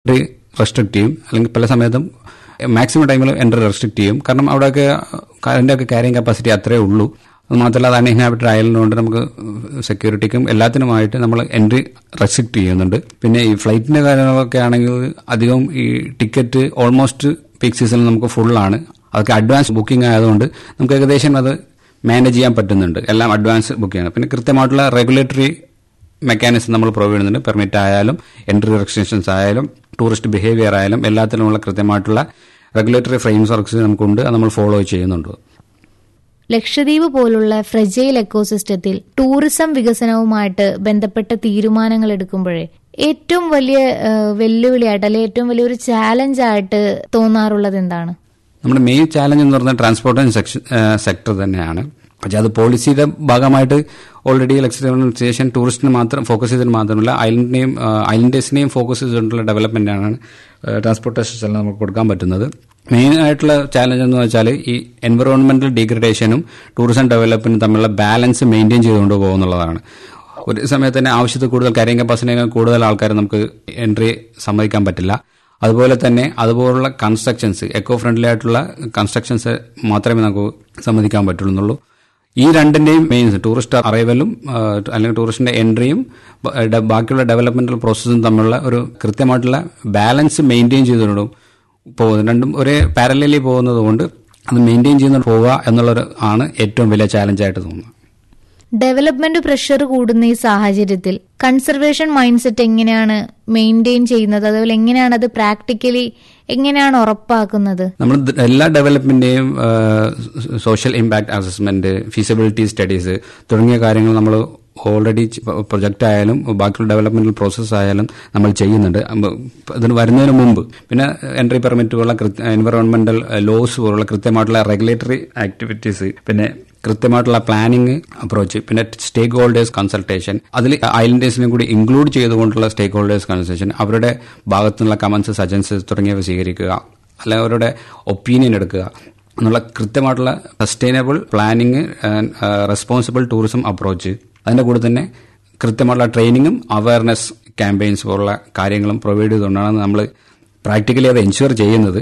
entry restrict ചെയ്യും അല്ലെങ്കിൽ പല സമയത്തും മാക്സിമം ടൈമിൽ എൻട്രി റെസ്ട്രിക്ട് ചെയ്യും കാരണം അവിടെയൊക്കെ അതിൻ്റെ ഒക്കെ ക്യാരിങ് കപ്പാസിറ്റി അത്രേ ഉള്ളൂ അത് മാത്രമല്ല അത് അൺഇൻഹാബിറ്റഡ് ആയതുകൊണ്ട് നമുക്ക് സെക്യൂരിറ്റിക്കും എല്ലാത്തിനുമായിട്ട് നമ്മൾ എൻട്രി റെസ്ട്രിക്ട് ചെയ്യുന്നുണ്ട് പിന്നെ ഈ ഫ്ലൈറ്റിന്റെ കാര്യങ്ങളൊക്കെ ആണെങ്കിൽ അധികം ഈ ടിക്കറ്റ് ഓൾമോസ്റ്റ് പീക്ക് സീസണിൽ നമുക്ക് ഫുള്ളാണ് അതൊക്കെ അഡ്വാൻസ് ബുക്കിംഗ് ആയതുകൊണ്ട് നമുക്ക് ഏകദേശം അത് മാനേജ് ചെയ്യാൻ പറ്റുന്നുണ്ട് എല്ലാം അഡ്വാൻസ് ബുക്ക് ചെയ്യണം പിന്നെ കൃത്യമായിട്ടുള്ള റെഗുലേറ്ററി മെക്കാനിസം നമ്മൾ പ്രൊവൈഡ് ചെയ്യുന്നുണ്ട് പെർമിറ്റ് ആയാലും എൻട്രി റെസ്ട്രിക്ഷൻസ് ആയാലും ടൂറിസ്റ്റ് ബിഹേവിയർ ആയാലും എല്ലാത്തിലുമുള്ള കൃത്യമായിട്ടുള്ള റെഗുലേറ്ററി ഫ്രെയിം വർക്ക്സ് നമുക്കുണ്ട് അത് നമ്മൾ ഫോളോ ചെയ്യുന്നുണ്ട് ലക്ഷദ്വീപ് പോലുള്ള ഫ്രജൈൽ എക്കോസിസ്റ്റത്തിൽ ടൂറിസം വികസനവുമായിട്ട് ബന്ധപ്പെട്ട തീരുമാനങ്ങൾ എടുക്കുമ്പോഴേ ഏറ്റവും വലിയ ആ, വെല്ലുവിളിയായിട്ട് അല്ലെങ്കിൽ ഏറ്റവും വലിയൊരു ചാലഞ്ചായിട്ട് തോന്നാറുള്ളത് എന്താണ് നമ്മുടെ മെയിൻ ചാലഞ്ച് എന്ന് പറഞ്ഞാൽ ട്രാൻസ്പോർട്ടേഷൻ സെക്ടർ തന്നെയാണ് പക്ഷേ അത് പോളിസിയുടെ ഭാഗമായിട്ട് ഓൾറെഡി ലക്ഷ്യൻ ടൂറിസ്റ്റിന് മാത്രം ഫോക്കസ് ചെയ്തിട്ട് മാത്രമല്ല ഐലൻഡിനെയും ഐലൻഡേഴ്സിനെയും ഫോക്കസ് ചെയ്തിട്ടുള്ള ഡെവലപ്മെന്റ് ആണ് ട്രാൻസ്പോർട്ടേഷൻ സെല്ലിൽ നമുക്ക് കൊടുക്കാൻ പറ്റുന്നത് മെയിൻ ആയിട്ടുള്ള ചാലഞ്ച് എന്ന് വെച്ചാൽ ഈ എൻവറോൺമെന്റൽ ഡീഗ്രഡേഷനും ടൂറിസം ഡെവലപ്മെന്റും തമ്മിലുള്ള ബാലൻസ് മെയിൻറ്റെയിൻ ചെയ്തുകൊണ്ട് പോകുന്നുള്ളതാണ് ഒരു സമയത്ത് തന്നെ ആവശ്യത്തിൽ കൂടുതൽ കാര്യം കപ്പാസിറ്റി കൂടുതൽ ആൾക്കാർ നമുക്ക് എൻട്രി സമ്മതിക്കാൻ പറ്റില്ല അതുപോലെ തന്നെ അതുപോലുള്ള കൺസ്ട്രക്ഷൻസ് എക്കോ ഫ്രണ്ട്ലി ആയിട്ടുള്ള കൺസ്ട്രക്ഷൻസ് മാത്രമേ നമുക്ക് സമ്മതിക്കാൻ പറ്റുള്ളൂ ഈ രണ്ടിന്റെയും മെയിൻ ടൂറിസ്റ്റ് അറൈവലും അല്ലെങ്കിൽ ടൂറിസ്റ്റിന്റെ എൻട്രിയും ബ- ഡ- ബാക്കിയുള്ള ഡെവലപ്മെന്റൽ പ്രോസസ്സും തമ്മിലുള്ള ഒരു കൃത്യമായിട്ടുള്ള ബാലൻസ് മെയിൻറ്റെയിൻ ചെയ്തുകൊണ്ടും പോകുന്നത് രണ്ടും ഒരേ പാരലലി പോകുന്നത് കൊണ്ട് അത് മെയിൻറ്റെയിൻ ചെയ്യുന്ന പോവുക എന്നുള്ളത് ആണ് ഏറ്റവും വലിയ ചാലഞ്ചായിട്ട് തോന്നുന്നത് ഡെവലപ്മെന്റ് പ്രഷർ കൂടുന്ന ഈ സാഹചര്യത്തിൽ കൺസർവേഷൻ മൈൻഡ് സെറ്റ് എങ്ങനെയാണ് മെയിൻറ്റെയിൻ ചെയ്യുന്നത് അതുപോലെ എങ്ങനെയാണ് അത് പ്രാക്ടിക്കലി എങ്ങനെയാണ് ഉറപ്പാക്കുന്നത് നമ്മൾ ദ- എല്ലാ ഡെവലപ്മെന്റിന്റെയും social impact assessment feasibility studies തുടങ്ങിയ കാര്യങ്ങൾ നമ്മൾ ഓൾറെഡി പ്രൊജക്റ്റ് ആയാലും ബാക്കിയുള്ള ഡെവലപ്മെന്റൽ പ്രോസസ്സ് ആയാലും നമ്മൾ ചെയ്യുന്നുണ്ട് അമ്പ- ഇതിന് വരുന്നതിന് മുമ്പ് പിന്നെ എൻട്രി പെർമിറ്റ് പോലുള്ള എൻവറോൺമെന്റൽ ലോസ് പോലുള്ള കൃത്യമായിട്ടുള്ള റെഗുലേറ്ററി ആക്ടിവിറ്റീസ് പിന്നെ കൃത്യമായിട്ടുള്ള പ്ലാനിങ് അപ്രോച്ച് പിന്നെ സ്റ്റേക്ക് ഹോൾഡേഴ്സ് കൺസൾട്ടേഷൻ അതിൽ ഐലൻഡേഴ്സിനെ കൂടി ഇൻക്ലൂഡ് ചെയ്തുകൊണ്ടുള്ള സ്റ്റേക്ക് ഹോൾഡേഴ്സ് കൺസൾട്ടേഷൻ അവരുടെ ഭാഗത്തുനിന്നുള്ള കമന്റ്സ് സജൻസസ് തുടങ്ങിയവ സ്വീകരിക്കുക അല്ല അവരുടെ ഒപ്പീനിയൻ എടുക്കുക എന്നുള്ള കൃത്യമായിട്ടുള്ള sustainable planning responsible tourism approach അതിന്റെ കൂടെ തന്നെ കൃത്യമായിട്ടുള്ള ട്രെയിനിങ്ങും അവയർനെസ് ക്യാമ്പയിൻസ് പോലുള്ള കാര്യങ്ങളും പ്രൊവൈഡ് ചെയ്തുകൊണ്ടാണ് നമ്മൾ പ്രാക്ടിക്കലി അത് എൻഷുർ ചെയ്യുന്നത്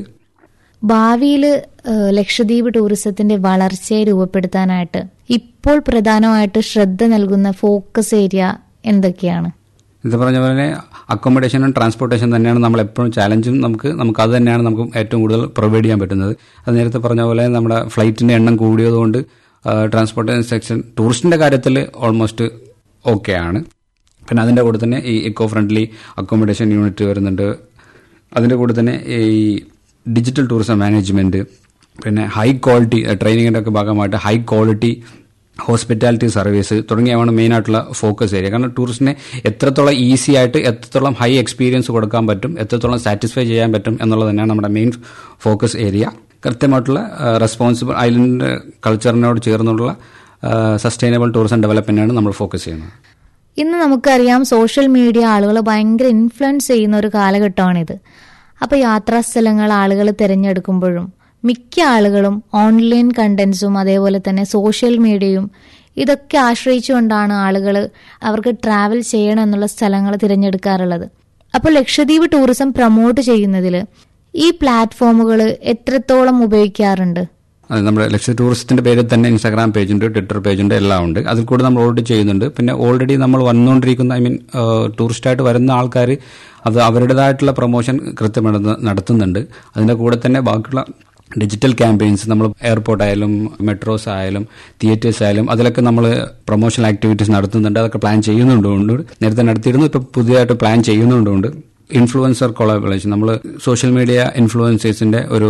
ഭാവിയിൽ ലക്ഷദ്വീപ് ടൂറിസത്തിന്റെ വളർച്ചയെ രൂപപ്പെടുത്താനായിട്ട് ഇപ്പോൾ പ്രധാനമായിട്ട് ശ്രദ്ധ നൽകുന്ന ഫോക്കസ് ഏരിയ എന്തൊക്കെയാണ് ഇത് പറഞ്ഞ പോലെ അക്കോമഡേഷനും ട്രാൻസ്പോർട്ടേഷൻ തന്നെയാണ് നമ്മൾ എപ്പോഴും ചാലഞ്ചും നമുക്ക് നമുക്ക് അത് തന്നെയാണ് നമുക്ക് ഏറ്റവും കൂടുതൽ പ്രൊവൈഡ് ചെയ്യാൻ പറ്റുന്നത് അത് നേരത്തെ പറഞ്ഞ പോലെ നമ്മുടെ ഫ്ലൈറ്റിന്റെ എണ്ണം കൂടിയതുകൊണ്ട് ട്രാൻസ്പോർട്ടേഷൻ സെക്ഷൻ ടൂറിസ്റ്റിന്റെ കാര്യത്തിൽ ഓൾമോസ്റ്റ് ഓക്കെ ആണ് പിന്നെ അതിന്റെ കൂടെ തന്നെ ഈ ഇക്കോ ഫ്രണ്ട്ലി അക്കോമഡേഷൻ യൂണിറ്റ് വരുന്നുണ്ട് അതിന്റെ കൂടെ തന്നെ ഈ ഡിജിറ്റൽ ടൂറിസം മാനേജ്മെന്റ് പിന്നെ ഹൈ ക്വാളിറ്റി ട്രെയിനിങ്ങിന്റെ ഒക്കെ ഭാഗമായിട്ട് ഹൈ ക്വാളിറ്റി ഹോസ്പിറ്റാലിറ്റി സർവീസ് തുടങ്ങിയവയാണ് മെയിൻ ആയിട്ടുള്ള ഫോക്കസ് ഏരിയ കാരണം ടൂറിസ്റ്റിനെ എത്രത്തോളം ഈസി ആയിട്ട് എത്രത്തോളം ഹൈ എക്സ്പീരിയൻസ് കൊടുക്കാൻ പറ്റും എത്രത്തോളം സാറ്റിസ്ഫൈ ചെയ്യാൻ പറ്റും എന്നുള്ളത് തന്നെയാണ് നമ്മുടെ മെയിൻ ഫോക്കസ് ഏരിയ കൃത്യമായിട്ടുള്ള റെസ്പോൺസിബിൾ ഐലൻഡ് കൾച്ചറിനോട് ചേർന്നുള്ള സസ്റ്റൈനബിൾ ടൂറിസം ഡെവലപ്മെന്റാണ് നമ്മൾ ഫോക്കസ് ചെയ്യുന്നത് ഇന്ന് നമുക്കറിയാം സോഷ്യൽ മീഡിയ ആളുകളെ ഭയങ്കര ഇൻഫ്ലുവൻസ് ചെയ്യുന്ന ഒരു കാലഘട്ടമാണിത് അപ്പോൾ യാത്രാസ്ഥലങ്ങൾ ആളുകൾ തിരഞ്ഞെടുക്കുമ്പോഴും മിക്ക ആളുകളും ഓൺലൈൻ കണ്ടന്റ്സും അതേപോലെ തന്നെ സോഷ്യൽ മീഡിയയും ഇതൊക്കെ ആശ്രയിച്ചുകൊണ്ടാണ് ആളുകൾ അവർക്ക് ട്രാവൽ ചെയ്യണം എന്നുള്ള സ്ഥലങ്ങൾ തിരഞ്ഞെടുക്കാറുള്ളത് അപ്പോൾ ലക്ഷദ്വീപ് ടൂറിസം പ്രൊമോട്ട് ചെയ്യുന്നതിൽ ഈ പ്ലാറ്റ്ഫോമുകൾ എത്രത്തോളം ഉപയോഗിക്കാറുണ്ട് അത് നമ്മുടെ ലക്ഷ്യ ടൂറിസത്തിന്റെ പേരിൽ തന്നെ ഇൻസ്റ്റാഗ്രാം പേജുണ്ട് ട്വിറ്റർ പേജുണ്ട് എല്ലാം ഉണ്ട് അതിൽ കൂടെ നമ്മൾ ഓൾറെഡി ചെയ്യുന്നുണ്ട് പിന്നെ ഓൾറെഡി നമ്മൾ വന്നുകൊണ്ടിരിക്കുന്ന ഐ മീൻ ടൂറിസ്റ്റായിട്ട് വരുന്ന ആൾക്കാർ അത് അവരുടേതായിട്ടുള്ള പ്രൊമോഷൻ കൃത്യമായിട്ട് നടത്തുന്നുണ്ട് അതിന്റെ കൂടെ തന്നെ ബാക്കിയുള്ള ഡിജിറ്റൽ ക്യാമ്പയിൻസ് നമ്മൾ എയർപോർട്ട് ആയാലും മെട്രോസ് ആയാലും തിയേറ്റേഴ്സ് ആയാലും അതിലൊക്കെ നമ്മൾ പ്രൊമോഷണൽ ആക്ടിവിറ്റീസ് നടത്തുന്നുണ്ട് അതൊക്കെ പ്ലാൻ ചെയ്യുന്നുണ്ട് നേരത്തെ നടത്തിയിരുന്നു ഇപ്പൊ പുതിയതായിട്ട് പ്ലാൻ ചെയ്യുന്നുണ്ട് ഇൻഫ്ലുവൻസർ കൊളാബറേഷൻ നമ്മൾ സോഷ്യൽ മീഡിയ ഇൻഫ്ലുവൻസേഴ്സിന്റെ ഒരു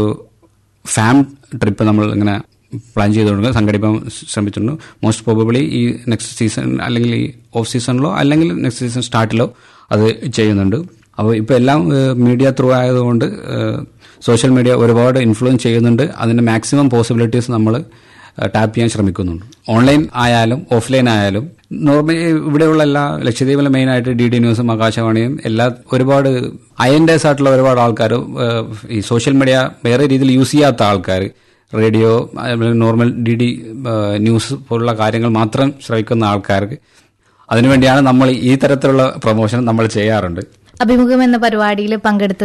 ഫാം ട്രിപ്പ് നമ്മൾ ഇങ്ങനെ പ്ലാൻ ചെയ്തുകൊണ്ട് സംഘടിപ്പിക്കാൻ ശ്രമിച്ചിട്ടുണ്ട് മോസ്റ്റ് പ്രോബബിളി ഈ നെക്സ്റ്റ് സീസൺ അല്ലെങ്കിൽ ഈ ഓഫ് സീസണിലോ അല്ലെങ്കിൽ നെക്സ്റ്റ് സീസൺ സ്റ്റാർട്ടിലോ അത് ചെയ്യുന്നുണ്ട് അപ്പോൾ ഇപ്പോൾ എല്ലാം മീഡിയ ത്രൂ ആയതുകൊണ്ട് സോഷ്യൽ മീഡിയ ഒരുപാട് ഇൻഫ്ലുവൻസ് ചെയ്യുന്നുണ്ട് അതിന്റെ മാക്സിമം പോസിബിലിറ്റീസ് നമ്മൾ ടാപ്പ് ചെയ്യാൻ ശ്രമിക്കുന്നുണ്ട് ഓൺലൈൻ ആയാലും ഓഫ്ലൈൻ ആയാലും നോർമലി ഇവിടെയുള്ള എല്ലാ ലക്ഷദ്വീപിലെ മെയിൻ ആയിട്ട് ഡി ഡി ന്യൂസും ആകാശവാണിയും എല്ലാ ഒരുപാട് അയൻഡേഴ്സ് ആയിട്ടുള്ള ഒരുപാട് ആൾക്കാർ ഈ സോഷ്യൽ മീഡിയ വേറെ രീതിയിൽ യൂസ് ചെയ്യാത്ത ആൾക്കാർ radio normal D D news പോലുള്ള കാര്യങ്ങൾ മാത്രം ശ്രവിക്കുന്ന ആൾക്കാർക്ക് അതിനുവേണ്ടിയാണ് നമ്മൾ ഈ തരത്തിലുള്ള പ്രൊമോഷൻ നമ്മൾ ചെയ്യാറുണ്ട് അഭിമുഖം എന്ന പരിപാടിയിൽ പങ്കെടുത്ത